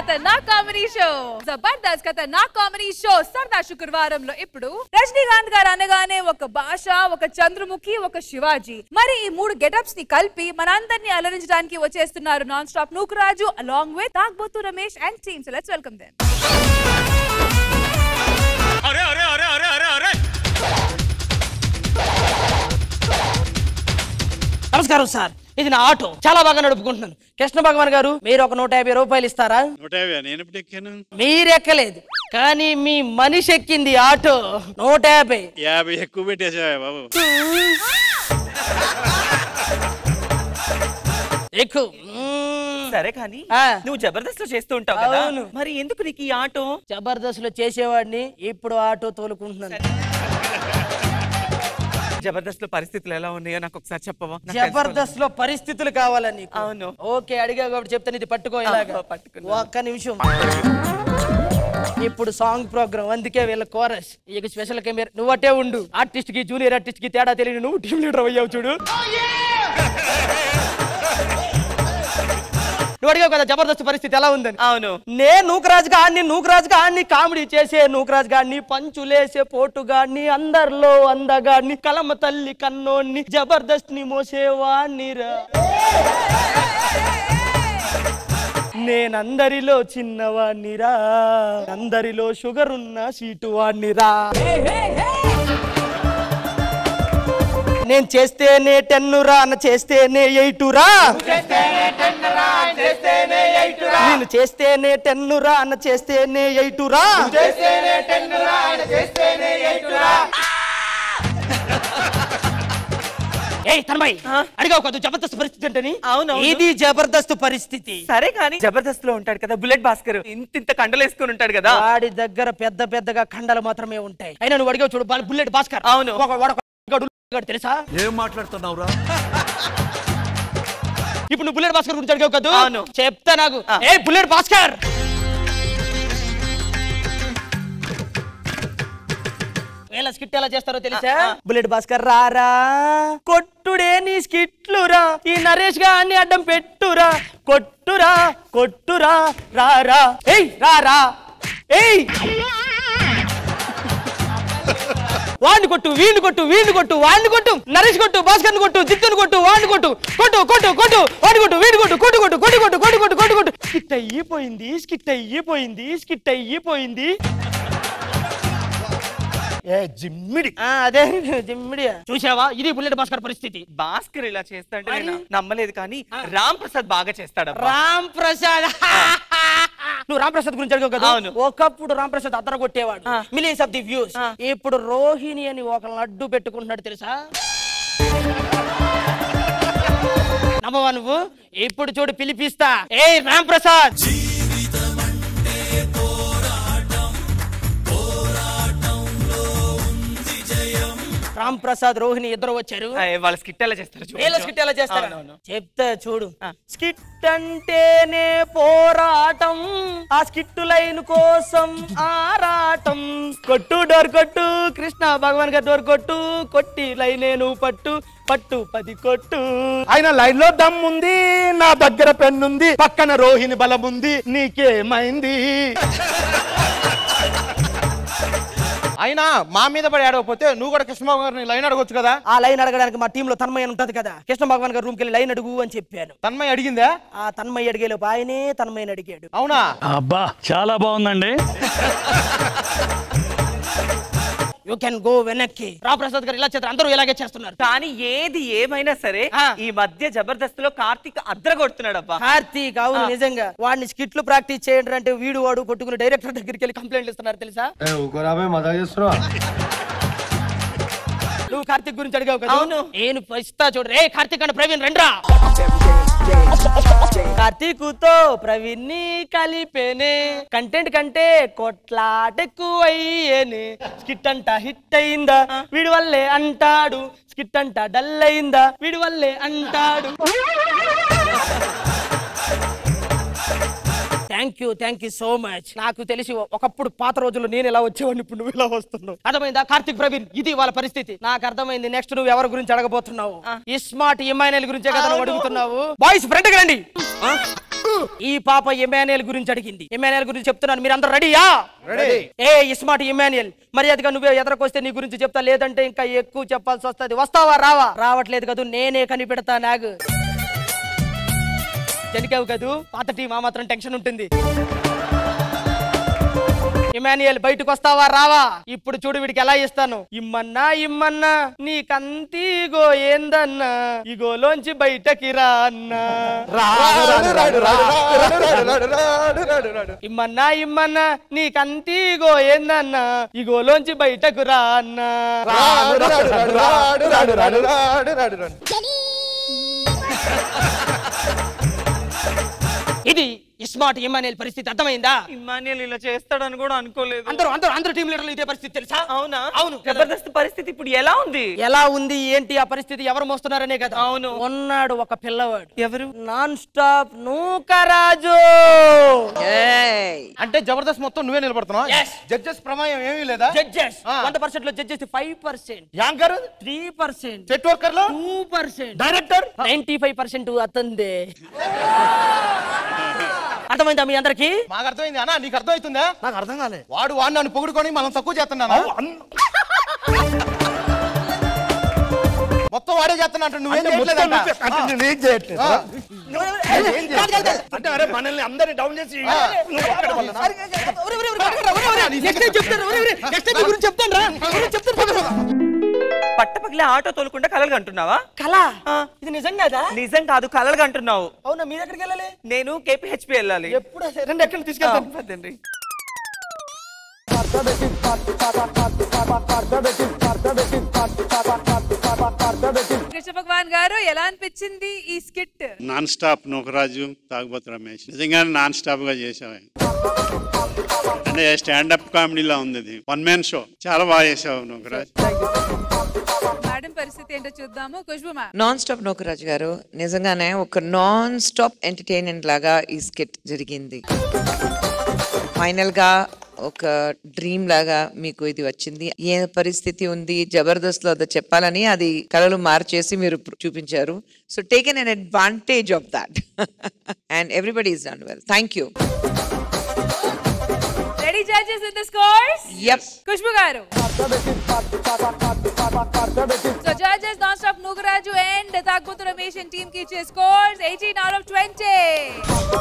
ఖతర్నాక్ comedy show Jabardasth ఖతర్నాక్ comedy show సరదా శుక్రవారంలో ఇప్పుడు రజనీకాంత్ గారు అనగానే ఒక భాష ఒక చంద్రముఖి ఒక శివాజీ మరి ఈ మూడు గెటప్స్ ని కలిపి మనందరినీ అలరించడానికి వచ్చేస్తున్నారు non stop Nookaraju along with Tagubothu Ramesh and teams let's welcome them అరే అరే అరే అరే అరే అరే నమస్కారం సార్ ఇది నా ఆటో చాలా బాగా నడుపుకుంటున్నాను కృష్ణ భగవాన్ గారు మీరు ఒక నూట యాభై రూపాయలు ఇస్తారా నూట యాభై నేను ఎప్పుడు ఎక్కాను మీరు ఎక్కలేదు కానీ మీ మనిషి ఎక్కింది ఆటో నూట యాభై యాభై ఎక్కువ పెట్టేసావా బాబు ఎక్కువ మ్మ్. సరే కానీ ఆ. నువ్వు జబర్దస్త్ లో చేస్తూ ఉంటావు కదా అవును. మరి ఎందుకు నీకు ఈ ఆటో జబర్దస్త్ లో చేసేవాడిని ఇప్పుడు ఆటో తోలుకుంటున్నాను జబర్దస్త్ లో పరిస్థితులు ఎలా ఉన్నాయో నాకు ఒకసారి చెప్పవా నాకు జబర్దస్త్ లో పరిస్థితులు కావాలని నీకు. అవును. ఓకే అడిగా కాబట్టి చెప్తాను ఇది పట్టుకో ఇలాగా ఆ, పట్టుకున్నా. ఒక్క నిమిషం ఇప్పుడు సాంగ్ ప్రోగ్రామ్ అందుకే వీళ్ళ కోరస్ ఇక స్పెషల్ కెమెరా నువ్వు అట్టే ఉండు ఆర్టిస్ట్ కి జూనియర్ ఆర్టిస్ట్ కి తేడా తెలియని నువ్వు టీమ్ లీడర్ అయ్యావు చూడు నువ్వు అడిగావు కదా జబర్దస్త్ పరిస్థితి ఎలా ఉందని అవును నేను నూకరాజు గాడిని నూకరాజు గాడిని కామెడీ చేసే నూకరాజు గాడిని పంచులేసే పోటుగాడిని అందరిలో అందగాడిని కలమ తల్లి కన్నోడిని జబర్దస్త్ ని మోసేవాణ్ణిరా నేనందరిలో చిన్నవాణ్ణిరా అందరిలో షుగర్ ఉన్న సీటు వాణ్ణిరా నేను చేస్తేనే టెన్నురా అన్న చేస్తేనే ఎయిటురా నేను చేస్తేనే టెన్నురా అన్న చేస్తేనే ఎయిటురా ఏయ్ తన్మయ్ అడిగావు కదా జబర్దస్త్ పరిస్థితి అంటని అవునవును. ఇది జబర్దస్త్ పరిస్థితి సరే కానీ జబర్దస్త్ లో ఉంటాడు కదా బుల్లెట్ భాస్కర్ ఇంత ఇంత కండలు వేసుకుని ఉంటాడు కదా వాడి దగ్గర పెద్ద పెద్దగా కండలు మాత్రమే ఉంటాయి అయినా నువ్వు అడిగావు చూడు బాల్ బుల్లెట్ భాస్కర్ అవును. ఒక- వాడు ఒక గాడు గాడు తెలుసా ఏం మాట్లాడుతున్నావురా ఇప్పుడు నువ్వు బుల్లెట్ భాస్కర్ గురించి అడిగావు కదా అవును. చెప్తా నాకు ఆ. ఏ బుల్లెట్ భాస్కర్ వీళ్ళ స్కిట్ ఎలా చేస్తారో తెలుసా ఆ, ఆ. బుల్లెట్ భాస్కర్ రారా కొట్టుడే నీ స్కిట్లురా ఈ నరేష్ గా అన్ని అడ్డం పెట్టురా కొట్టురా కొట్టురా రారా ఏయ్ రారా ఏయ్ వాడిని కొట్టు వీడిని కొట్టు వీడిని కొట్టు వాడిని కొట్టు నరేష్ కొట్టు భాస్కర్ కొట్టు జిత్తుని కొట్టు వాడిని కొట్టు కొట్టు కొట్టు కొట్టు వాడి కొట్టు వీడి కొట్టు కొట్టు కొట్టు కొట్టు కొట్టు కొట్టు కొట్టు కొట్టు కొట్టు స్కిట్ అయ్యిపోయింది స్కిట్ అయ్యిపోయింది స్కిట్ అయ్యిపోయింది ఏ జిమ్మిడి ఆ, అదే జిమ్మిడి చూసావా ఇది బుల్లెట్ భాస్కర్ పరిస్థితి భాస్కర్ ఇలా చేస్తాడంటే మరి? నేను నమ్మలేదు కానీ రామ్ ప్రసాద్ బాగా చేస్తాడు రామ్ ప్రసాద్ నువ్వు రామ్ ప్రసాద్ గురించి అడిగావు కదా అవును. ఒకప్పుడు రామ్ ప్రసాద్ అద్దర కొట్టేవాడు ఆ. మిలియన్స్ ఆఫ్ ది వ్యూస్ ఆ. ఇప్పుడు రోహిణి అని ఒక అడ్డు పెట్టుకుంటున్నాడు తెలుసా నమ్మవా నువ్వు ఇప్పుడు చూడు పిలిపిస్తా ఏ రామ్ ప్రసాద్ రామ్ ప్రసాద్ రోహిణి ఇద్దరు వచ్చారు ఆ, వాళ్ళ స్కిట్ ఎలా చేస్తారు చూడు. వీళ్ళ స్కిట్ ఎలా చేస్తారు అవునవును. చెప్తా చూడు ఆ. స్కిట్ అంటేనే పోరాటం ఆ స్కిట్ లైన్ కోసం ఆరాటం కొట్టు డోర్ కొట్టు కృష్ణ భగవాన్ గారి డోర్ కొట్టు కొట్టి లైనే నువ్వు పట్టు పట్టు పది కొట్టు ఆయన లైన్ లో దమ్ముంది నా దగ్గర పెన్నుంది పక్కన రోహిణి బలముంది నీకేమైంది అయినా మా మీద పడి ఆడకపోతే నువ్వు కూడా కృష్ణబాబు గారిని లైన్ అడగొచ్చు కదా ఆ లైన్ అడగడానికి మా టీంలో తన్మయ్య అని ఉంటది కదా కృష్ణ భగవాన్ గారి రూమ్కి వెళ్ళి లైన్ అడుగు అని చెప్పాను తన్మయ్య అడిగిందా ఆ తన్మయ్య అడిగేలోపు ఆయనే తన్మయ్యని అడిగాడు అవునా అబ్బా చాలా బాగుందండి యూ కెన్ గో వెనక్కి రామప్రసాద్ గారు ఇలా చేస్తారు అందరూ ఇలాగే చేస్తున్నారు కానీ ఏది ఏమైనా సరే ఆ. ఈ మధ్య జబర్దస్త్ లో కార్తీక్ అద్ర కొడుతున్నాడు అబ్బా కార్తీక్ అవును నిజంగా వాడిని స్కిట్లు ప్రాక్టీస్ చేయండి అంటే వీడు వాడు కొట్టుకుని డైరెక్టర్ దగ్గరికి వెళ్ళి కంప్లైంట్లు ఇస్తున్నారు తెలుసా నువ్వు కార్తీక్ గురించి అడిగావు కదా అవును. నేను ఇస్తా చూడు రే కార్తీక్ అంటే ప్రవీణ్ రండ్రా కార్తీకుతో ప్రవీణ్ ని కలిపేనే కంటెంట్ కంటే కొట్లాటెక్కువయ్యేనే స్కిట్ అంట హిట్ అయిందా వీడి వల్లే అంటాడు స్కిట్ అంట డల్ అయిందా వీడి వల్లే అంటాడు thank you thank you so much నాకు తెలిసి ఒకప్పుడు పాత రోజుల్లో నేను ఎలా వచ్చేవాడిని ఇప్పుడు నువ్వు ఇలా వస్తున్నావు అర్థమైందా కార్తిక్ ప్రవీణ్ ఇది వాళ్ళ పరిస్థితి నాకు అర్థమైంది నెక్స్ట్ నువ్వు ఎవరి గురించి అడగబోతున్నావు ఈ స్మార్ట్ ఇమ్మాయినల్ గురించే కదా నువ్వు అవును. అడుగుతున్నావు బాయ్స్ ఫ్రంట్ రండి ఈ పాప ఎమాన్యుయల్ గురించి అడిగింది ఎమాన్యుయల్ గురించి చెప్తున్నాను మీరు అందరు రెడీయా రెడీ ఏ ఇస్మార్ట్ ఇమాన్యుయల్ మర్యాదగా నువ్వే ఎదరకొస్తే నీ గురించి చెప్తా లేదంటే ఇంకా ఎక్కువ చెప్పాల్సి వస్తది వస్తావా రావా రావట్లేదు కదూ నేనే కనిపెడతా నాగు జనికావు కదూ పాత టీం ఆ మాత్రం టెన్షన్ ఉంటుంది ఇమాన్యుయల్ బయటకు వస్తావా రావా ఇప్పుడు చూడు వీడికి ఎలా ఇస్తాను ఇమ్మన్నా ఇమ్మన్నా నీకంతీగో ఏందన్నా ఇగోలోంచి బయటకి రా అన్నా ఇమ్మన్నా ఇమ్మన్నా నీకంతీగో ఏందన్నా ఇగోలోంచి బయటకు రా అన్నా ఇది ఇస్మార్ట్ ఇమానియల్ పరిస్థితి అర్థమైందా ఇమాన్యుల్ ఇలా చేస్తాడని కూడా అనుకోలేదు అందరూ అందరూ అందరూ టీం లీడర్లు ఇదే పరిస్థితి తెలుసా అవునా అవును జబర్దస్త్ పరిస్థితి ఇప్పుడు ఎలా ఉంది ఎలా ఉంది ఏంటి ఆ పరిస్థితి ఎవరు మోస్తున్నారనే కదా అవును. ఉన్నాడు ఒక పిల్లవాడు ఎవరు నాన్ స్టాప్ నూకరాజు అంటే జబర్దస్త్ మొత్తం నువ్వే నిలబడుతున్నావు Yes. జడ్జెస్ ప్రమేయం ఏమీ లేదా జడ్జెస్ ఆ. వంద పర్సెంట్ లో judges five percent anchor three percent set worker లో two percent director ninety five percent అతందే అర్థమైందా మీ అందరికి మాకు అర్థమైంది అన్న నీకు అర్థమవుతుందా నాకు అర్థం కాలే వాడు వాడు నన్ను పొగుడుకొని మనం తక్కువ చేస్తున్నాను మొత్తం వాడే చేస్తున్నా అంటే నువ్వేం చేయట్లేదంట. ఆ. అంటే అరే మనల్ని అందరిని డౌన్ చేసి నువ్వు ఒక్కడి వల్లనా? నెక్స్ట్ టైం చెప్తాను ఒరేయ్, ఒరేయ్, నెక్స్ట్ టైం నీ గురించి చెప్తాను రా ఒరేయ్, చెప్తాను పద, పద. పట్టపగిలే ఆటో తోలుకుంటే కలలు అంటున్నావా కళ ఇది నిజం కదా నిజం కాదు కలలు అంటున్నావు అవునా మీరు ఎక్కడికి వెళ్ళాలి నేను కేపీహెచ్పి వెళ్ళాలి ఎప్పుడు అసలు- రండి ఎక్కడ తీసుకెళ్తాను పదండి. కృష్ణ భగవాన్ గారు ఎలా అనిపించింది ఈ స్కిట్ నాన్ స్టాప్ నూకరాజు తాగుబోతు రమేష్ నిజంగానే నాన్ స్టాప్ గా చేసావు అంటే స్టాండప్ కామెడీలా ఉంది ఇది వన్ మ్యాన్ షో చాలా బాగా చేసావు నూకరాజు మేడం పరిస్థితి ఏంటో చూద్దాము Khushbu ma'am non stop Nookaraju గారు నిజంగానే ఒక నాన్ స్టాప్ ఎంటర్టైన్మెంట్ లాగా ఈ స్కిట్ జరిగింది ఫైనల్ గా ఒక డ్రీమ్ లాగా మీకు ఇది వచ్చింది ఏ పరిస్థితి ఉంది జబర్దస్త్ లో అది చెప్పాలని అది కళలు మార్చేసి మీరు చూపించారు so taken an advantage of that and everybody is done well thank you ready judges with the scores yup Khushbu గారు so judges non stop Nookaraju and Tagubothu Ramesh and team కి ఇచ్చే స్కోర్స్ 18 అవుట్ ఆఫ్ 20